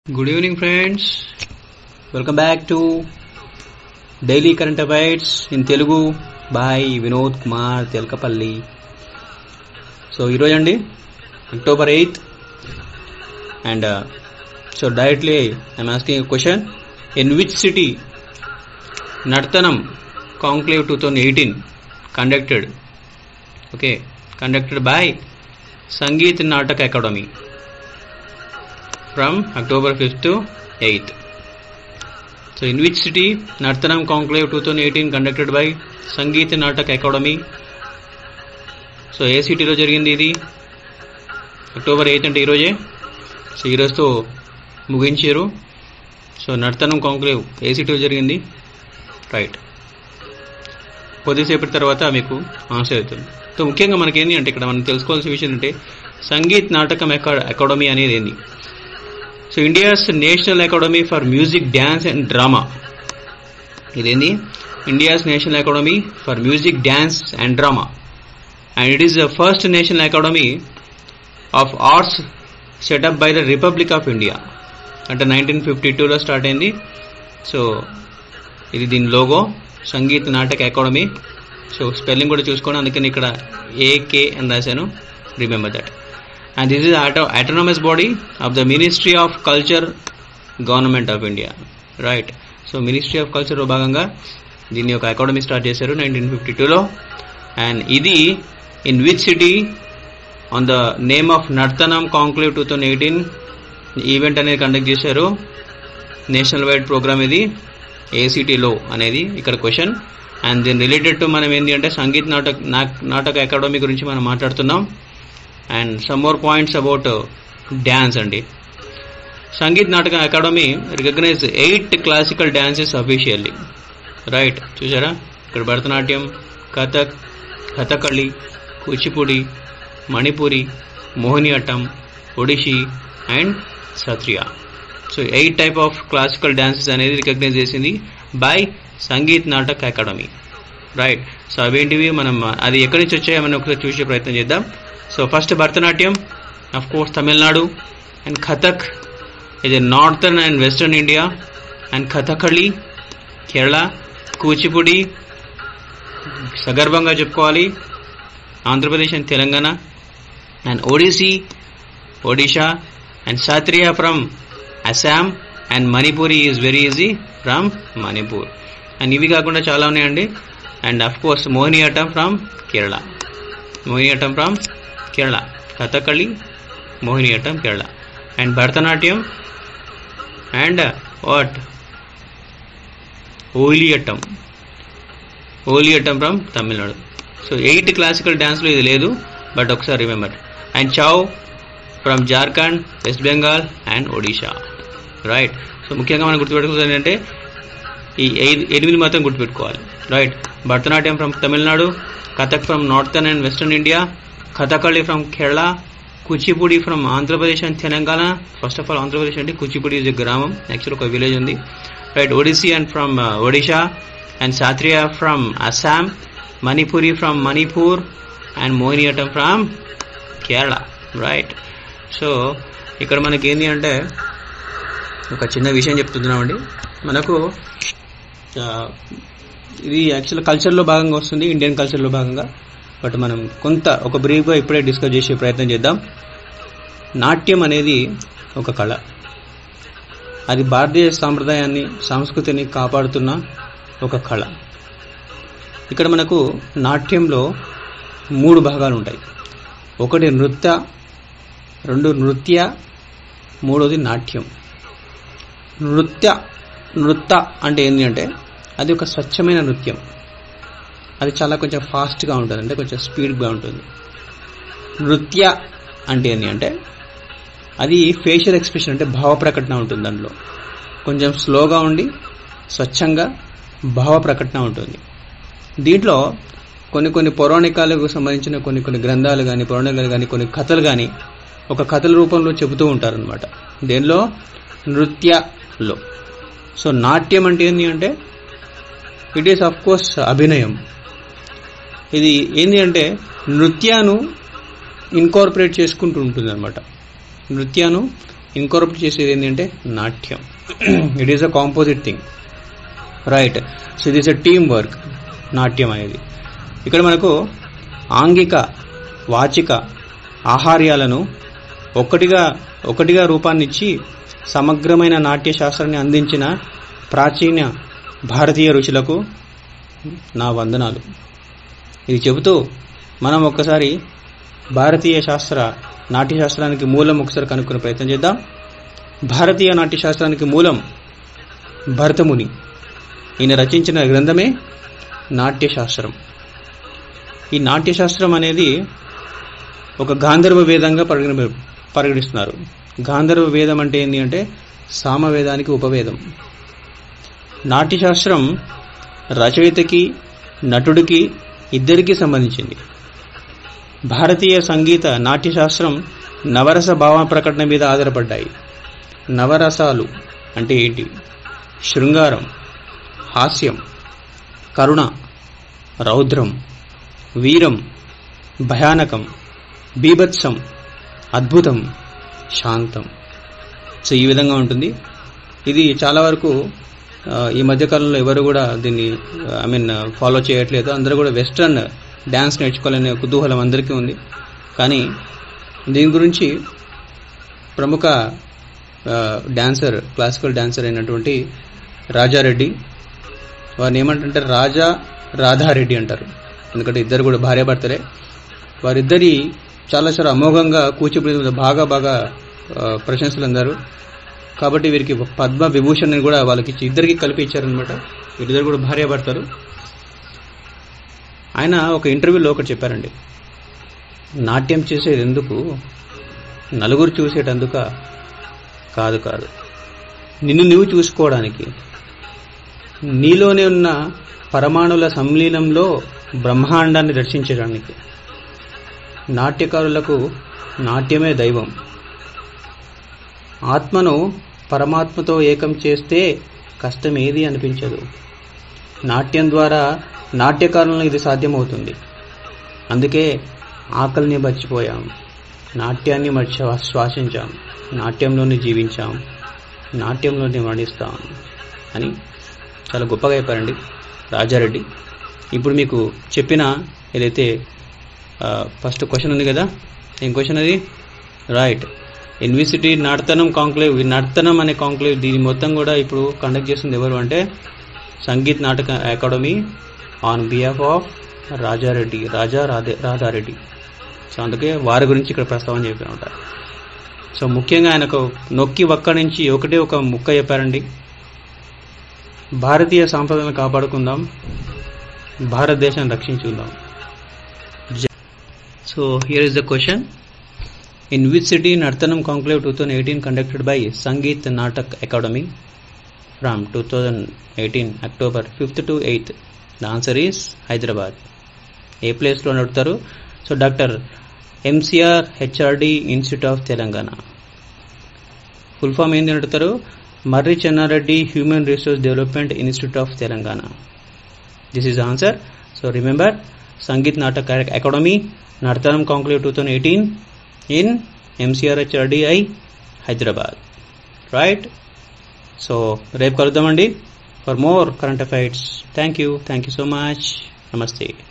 Good evening, friends. Welcome back to Daily Current Affairs in Telugu by Vinod Kumar Telkapalli. So ఈరోజు అండి October eighth and so directly I'm asking question in which city Nartanam conclave two thousand eighteen conducted okay conducted by Sangeet Natak Akademi from October 5th to 8th. So, in which city Nartanam Conclave 2018 conducted by Sangeet Natak Akademi so ఏ సిటీలో జరిగింది ఇది October eighth అంటే ఈరోజే so ఈరోజుతో ముగించారు so Nartanam conclave ఏ సిటీలో జరిగింది రైట్ కొద్దిసేపటి తర్వాత మీకు ఆన్సర్ అవుతుంది సో ముఖ్యంగా మనకి ఏంటి అంటే ఇక్కడ మనం తెలుసుకోవాల్సిన విషయం అంటే సంగీత్ నాటకం అకాడమీ అనేది ఏంది so India's national academy for music dance and drama ఇదేంది India's national academy for music dance and drama and it is the first national academy of arts set up by the republic of India అంటే nineteen fifty టూలో start అయింది so ఇది దీని logo Sangeet Natak Akademi so spelling కూడా చూసుకోండి అందుకని ఇక్కడ ఏకే అని రాశాను remember that and this is auto autonomous body of the ministry of culture government of India right so ministry of కల్చర్లో భాగంగా దీని యొక్క అకాడమీ స్టార్ట్ చేశారు నైన్టీన్ ఫిఫ్టీ టూలో అండ్ ఇది in which city on the name of Nartanam conclave two thousand eighteen event అనేది conduct చేశారు national wide programme ఇది ఏ సిటీలో అనేది ఇక్కడ క్వశ్చన్ అండ్ దీని రిలేటెడ్ టు మనం ఏంటి అంటే సంగీత్ నాటక్ నాటక అకాడమీ గురించి మనం మాట్లాడుతున్నాం and some more points about dance అండి Sangeet Nataka Akademi recognise eight classical dances officially right చూసారా ఇక్కడ Bharatanatyam Kathak Kathakali Kuchipudi Manipuri Mohiniyattam Odissi and Sattriya so eight type of classical dances అనేది రికగ్నైజ్ చేసింది by Sangeet Natak Akademi right so అవేంటివి మనం అది ఎక్కడి నుంచి వచ్చాయో మనం ఒకసారి చూసే ప్రయత్నం చేద్దాం so first Bharatanatyam of course Tamil Nadu and Kathak ఇది northern and western India and Kathakali Kerala Kuchipudi సగర్భంగా చెప్పుకోవాలి Andhra Pradesh and Telangana and Odissi Odisha and Sattriya from Assam and Manipuri is very easy from Manipur and ఇవి కాకుండా చాలా ఉన్నాయండి and of course Mohiniyattam from Kerala Mohiniyattam from Kerala Kathakali Mohiniyattam Kerala and Bharatanatyam and what Oliyattam Oliyattam from Tamil Nadu so eight classical డ్యాన్స్లో ఇది లేదు బట్ ఒకసారి remember and Chhau from Jharkhand West Bengal and Odisha right so ముఖ్యంగా మనం గుర్తుపెట్టుకోవాలి ఏంటంటే ఈ ఐదు ఎనిమిది మాత్రం గుర్తుపెట్టుకోవాలి right Bharatanatyam from Tamil Nadu Kathak from northern and western India Kathakali from Kerala Kuchipudi from Andhra Pradesh and Telangana first of all Andhra Pradesh అంటే కూచిపూడి ఇస్ గ్రామం యాక్చువల్ ఒక విలేజ్ ఉంది right Odissi and from Odisha and Sattriya from Assam Manipuri from Manipur and Mohiniyattam from Kerala right so ఇక్కడ మనకి ఏంటి అంటే ఒక చిన్న విషయం చెప్తున్నామండి మనకు ఇది యాక్చువల్ కల్చర్లో భాగంగా వస్తుంది ఇండియన్ కల్చర్లో భాగంగా బట్ మనం కొంత ఒక బ్రీఫ్గా ఇప్పుడే డిస్కస్ చేసే ప్రయత్నం చేద్దాం నాట్యం అనేది ఒక కళ అది భారతీయ సాంప్రదాయాన్ని సంస్కృతిని కాపాడుతున్న ఒక కళ ఇక్కడ మనకు నాట్యంలో మూడు భాగాలు ఉంటాయి ఒకటి నృత్య రెండు నృత్య మూడోది నాట్యం నృత్య నృత్య అంటే ఏంటి అంటే అది ఒక స్వచ్ఛమైన నృత్యం అది చాలా కొంచెం ఫాస్ట్గా ఉంటుంది అంటే కొంచెం స్పీడ్గా ఉంటుంది నృత్య అంటే ఏంటి అంటే అది ఫేషియల్ ఎక్స్ప్రెషన్ అంటే భావ ప్రకటన ఉంటుంది దాంట్లో కొంచెం స్లోగా ఉండి స్వచ్ఛంగా భావ ప్రకటన ఉంటుంది దీంట్లో కొన్ని కొన్ని పౌరాణికాలకు సంబంధించిన కొన్ని కొన్ని గ్రంథాలు కానీ పౌరాణికాలు కానీ కొన్ని కథలు కానీ ఒక కథల రూపంలో చెబుతూ ఉంటారనమాట దేనిలో నృత్యలో సో నాట్యం అంటే ఏంటి అంటే ఇట్ ఈస్ అఫ్ కోర్స్ అభినయం ఇది ఏంటి అంటే నృత్యాను ఇన్కార్పొరేట్ చేసుకుంటూ ఉంటుంది అనమాట నృత్యాను ఇన్కార్పొరేట్ చేసేది ఏంటంటే నాట్యం it is a composite thing right so it is a team work నాట్యం అనేది ఇక్కడ మనకు ఆంగిక వాచిక ఆహార్యాలను ఒక్కటిగా ఒకటిగా రూపాన్నిచ్చి సమగ్రమైన నాట్య శాస్త్రాన్ని అందించిన ప్రాచీన భారతీయ రుచులకు నా వందనాలు ఇది చెబుతూ మనం ఒక్కసారి భారతీయ శాస్త్ర నాట్య శాస్త్రానికి మూలం ఒకసారి కనుక్కునే ప్రయత్నం చేద్దాం భారతీయ నాట్య శాస్త్రానికి మూలం భరతముని ఈయన రచించిన గ్రంథమే నాట్యశాస్త్రం ఈ నాట్యశాస్త్రం అనేది ఒక గాంధర్వ వేదంగా పరిగణ పరిగణిస్తున్నారు గాంధర్వ వేదం అంటే ఏంటి అంటే సామవేదానికి ఉపవేదం నాట్యశాస్త్రం రచయితకి నటుడికి ఇద్దరికీ సంబంధించింది భారతీయ సంగీత నాట్యశాస్త్రం నవరస భావ ప్రకటన మీద ఆధారపడ్డాయి నవరసాలు అంటే ఏంటి శృంగారం హాస్యం కరుణ రౌద్రం వీరం భయానకం బీభత్సం అద్భుతం శాంతం సో ఈ విధంగా ఉంటుంది ఇది చాలా వరకు ఆ, ఈ మధ్యకాలంలో ఎవరు కూడా దీన్ని ఐ మీన్ ఫాలో చేయట్లేదు అందరూ కూడా వెస్ట్రన్ డ్యాన్స్ నేర్చుకోవాలనే కుతూహలం అందరికీ ఉంది కానీ దీని గురించి ప్రముఖ ఆ, డాన్సర్ క్లాసికల్ డాన్సర్ అయినటువంటి రాజారెడ్డి వారిని ఏమంటారంటే రాజా రాధారెడ్డి అంటారు ఎందుకంటే ఇద్దరు కూడా భార్యాభర్తలే వారిద్దరి చాలా చాలా అమోఘంగా కూచిపూడి మీద బాగా బాగా ఆ, ప్రశంసలు అందారు కాబట్టి వీరికి పద్మ విభూషణ్ కూడా వాళ్ళకి ఇచ్చి ఇద్దరికి కలిపి ఇచ్చారనమాట వీరిద్దరు కూడా భార్యాభర్తలు ఆయన ఒక ఇంటర్వ్యూలో ఒకటి చెప్పారండి నాట్యం చేసేది ఎందుకు నలుగురు చూసేటందుక కాదు కాదు నిన్ను నువ్వు చూసుకోవడానికి నీలోనే ఉన్న పరమాణుల సంలీనంలో బ్రహ్మాండాన్ని దర్శించడానికి నాట్యకారులకు నాట్యమే దైవం ఆత్మను పరమాత్మతో ఏకం చేస్తే కష్టం ఏది అనిపించదు నాట్యం ద్వారా నాట్యకారులను ఇది సాధ్యమవుతుంది అందుకే ఆకలిని మర్చిపోయాం నాట్యాన్ని మర్చి శ్వాసించాం నాట్యంలోనే జీవించాం నాట్యంలోనే మరణిస్తాం అని చాలా గొప్పగా చెప్పారండి రాజారెడ్డి ఇప్పుడు మీకు చెప్పిన ఏదైతే ఫస్ట్ క్వశ్చన్ ఉంది కదా ఏం క్వశ్చన్ అది రైట్ యూనివర్సిటీ నర్తనం కాంక్లేవ్ ఈ నర్తనం అనే కాంక్లేవ్ దీని మొత్తం కూడా ఇప్పుడు కండక్ట్ చేస్తుంది ఎవరు అంటే Sangeet Nataka Akademi on behalf of Raja Reddy Raja Radhe Radha Reddy so అందుకే వారి గురించి ఇక్కడ ప్రస్తావన చెప్పినమాట సో ముఖ్యంగా ఆయనకు నొక్కి ఒక్క నుంచి ఒకటే ఒక ముక్క చెప్పారండి భారతీయ సాంప్రదాయాలను కాపాడుకుందాం భారతదేశాన్ని రక్షించుకుందాం so here is the question In which city Nartanam Conclave 2018 conducted by Sangeet Natak Academy from 2018 October 5th to 8th? The answer is Hyderabad. ఏ ప్లేస్లో నడుపుతారు so doctor MCR HRD institute of Telangana full form ఏంటి నడుపుతారు Marri Chenna Reddy human resource development institute of Telangana this is answer so remember Sangeet Natak Akademi Nartanam conclave two thousand eighteen in MCRHRDI Hyderabad right so రేపు కలుద్దామండి for more current affairs thank you thank you so much నమస్తే